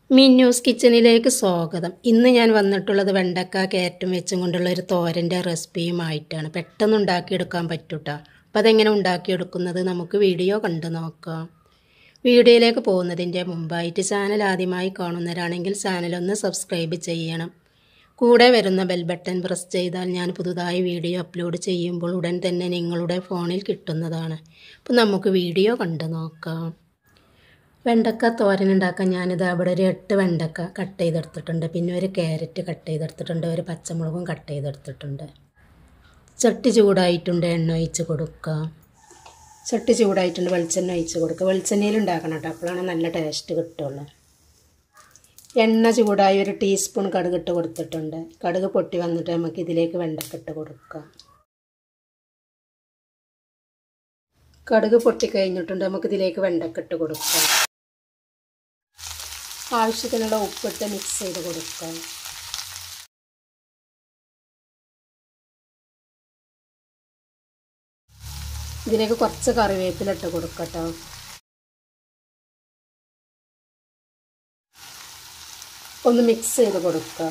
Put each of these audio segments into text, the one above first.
മിന്നൂസ് കിച്ചണിലേക്ക് സ്വാഗതം ഇന്ന് ഞാൻ വന്നിട്ടുള്ളത് വെണ്ടക്ക ക്യാരറ്റും വെച്ചും കൊണ്ടുള്ള ഒരു തോരൻ്റെ റെസിപ്പിയുമായിട്ടാണ് പെട്ടെന്ന് ഉണ്ടാക്കിയെടുക്കാൻ പറ്റൂട്ടോ അപ്പോൾ അതെങ്ങനെ ഉണ്ടാക്കിയെടുക്കുന്നത് നമുക്ക് വീഡിയോ കണ്ടു നോക്കാം വീഡിയോയിലേക്ക് പോകുന്നതിൻ്റെ മുമ്പായിട്ട് ചാനൽ ആദ്യമായി കാണുന്നവരാണെങ്കിൽ ചാനലൊന്ന് സബ്സ്ക്രൈബ് ചെയ്യണം കൂടെ വരുന്ന ബെൽ ബട്ടൺ പ്രസ് ചെയ്താൽ ഞാൻ പുതുതായി വീഡിയോ അപ്ലോഡ് ചെയ്യുമ്പോൾ ഉടൻ തന്നെ നിങ്ങളുടെ ഫോണിൽ കിട്ടുന്നതാണ് അപ്പോൾ നമുക്ക് വീഡിയോ കണ്ടു നോക്കാം വെണ്ടക്ക തോരൻ ഉണ്ടാക്കാൻ ഞാനിത് അവിടെ ഒരു എട്ട് വെണ്ടക്ക കട്ട് ചെയ്തെടുത്തിട്ടുണ്ട് പിന്നെ ഒരു ക്യാരറ്റ് കട്ട് ചെയ്തെടുത്തിട്ടുണ്ട് ഒരു പച്ചമുളകും കട്ട് ചെയ്തെടുത്തിട്ടുണ്ട് ചട്ടി ചൂടായിട്ടുണ്ട് എണ്ണ ഒഴിച്ച് കൊടുക്കുക ചട്ടി ചൂടായിട്ടുണ്ട് വെളിച്ചെണ്ണ ഒഴിച്ച് കൊടുക്കുക വെളിച്ചെണ്ണയിൽ ഉണ്ടാക്കണം കേട്ടോ അപ്പോഴാണ് നല്ല ടേസ്റ്റ് കിട്ടുള്ളൂ എണ്ണ ചൂടായി ഒരു ടീസ്പൂൺ കടുക് ഇട്ട് കൊടുത്തിട്ടുണ്ട് കടുക് പൊട്ടി വന്നിട്ട് നമുക്ക് ഇതിലേക്ക് വെണ്ടക്ക ഇട്ട് കൊടുക്കാം കടുക് പൊട്ടി കഴിഞ്ഞിട്ടുണ്ട് നമുക്ക് ഇതിലേക്ക് വെണ്ടക്ക ഇട്ട് കൊടുക്കാം ആവശ്യത്തിനുള്ള ഉപ്പിട്ട് മിക്സ് ചെയ്ത് കൊടുക്കാം ഇതിലേക്ക് കുറച്ച് കറിവേപ്പില ഇട്ട് കൊടുക്കട്ടോ ഒന്ന് മിക്സ് ചെയ്ത് കൊടുക്കുക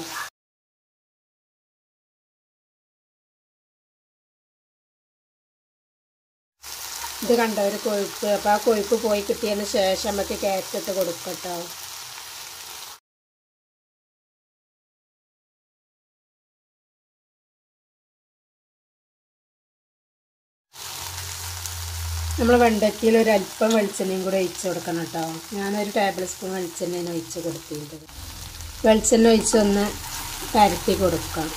ഇത് കണ്ട ഒരു കൊഴുപ്പ് അപ്പോൾ ആ കൊഴുപ്പ് പോയി കിട്ടിയതിന് ശേഷം നമുക്ക് ക്യാരറ്റ് ഇട്ട് കൊടുക്കട്ടോ നമ്മൾ വെണ്ടയ്ക്കയിൽ ഒരു അല്പം വെളിച്ചെണ്ണയും കൂടെ ഒഴിച്ച് കൊടുക്കണം കേട്ടോ ഞാനൊരു ടേബിൾ സ്പൂൺ വെളിച്ചെണ്ണയാണ് ഒഴിച്ച് കൊടുത്തിട്ടുണ്ട് വെളിച്ചെണ്ണ ഒഴിച്ചൊന്ന് പരത്തി കൊടുക്കാം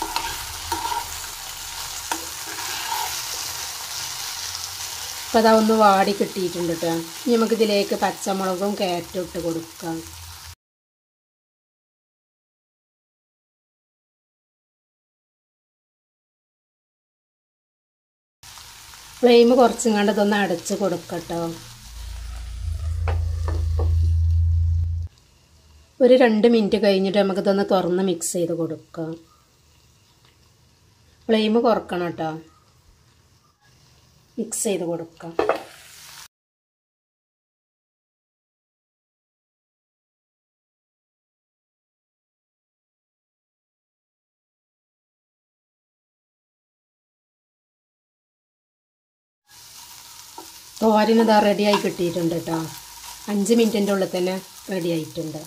അപ്പോൾ അതാ ഒന്ന് വാടി കിട്ടിയിട്ടുണ്ട് കേട്ടോ ഇനി നമുക്കിതിലേക്ക് പച്ചമുളകും ക്യാരറ്റും ഇട്ട് കൊടുക്കാം ഫ്ലെയിം കുറച്ചും കണ്ട് ഇതൊന്ന് അടച്ച് കൊടുക്കട്ടോ ഒരു രണ്ട് മിനിറ്റ് കഴിഞ്ഞിട്ട് നമുക്കിതൊന്ന് തുറന്ന് മിക്സ് ചെയ്ത് കൊടുക്കാം ഫ്ലെയിം കുറക്കണം കേട്ടോ മിക്സ് ചെയ്ത് കൊടുക്കാം തോരൻ ഇതാ റെഡി ആയി കിട്ടിയിട്ടുണ്ട് കേട്ടോ അഞ്ച് മിനിറ്റിൻ്റെ ഉള്ളിൽ തന്നെ റെഡി ആയിട്ടുണ്ട്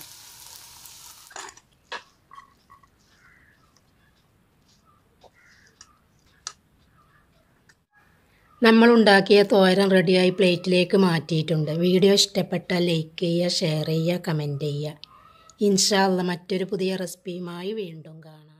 നമ്മൾ ഉണ്ടാക്കിയ തോരൻ റെഡിയായി പ്ലേറ്റിലേക്ക് മാറ്റിയിട്ടുണ്ട് വീഡിയോ ഇഷ്ടപ്പെട്ടാൽ ലൈക്ക് ചെയ്യുക ഷെയർ ചെയ്യുക കമൻറ്റ് ചെയ്യുക ഇൻഷാല്ല മറ്റൊരു പുതിയ റെസിപ്പിയുമായി വീണ്ടും കാണാം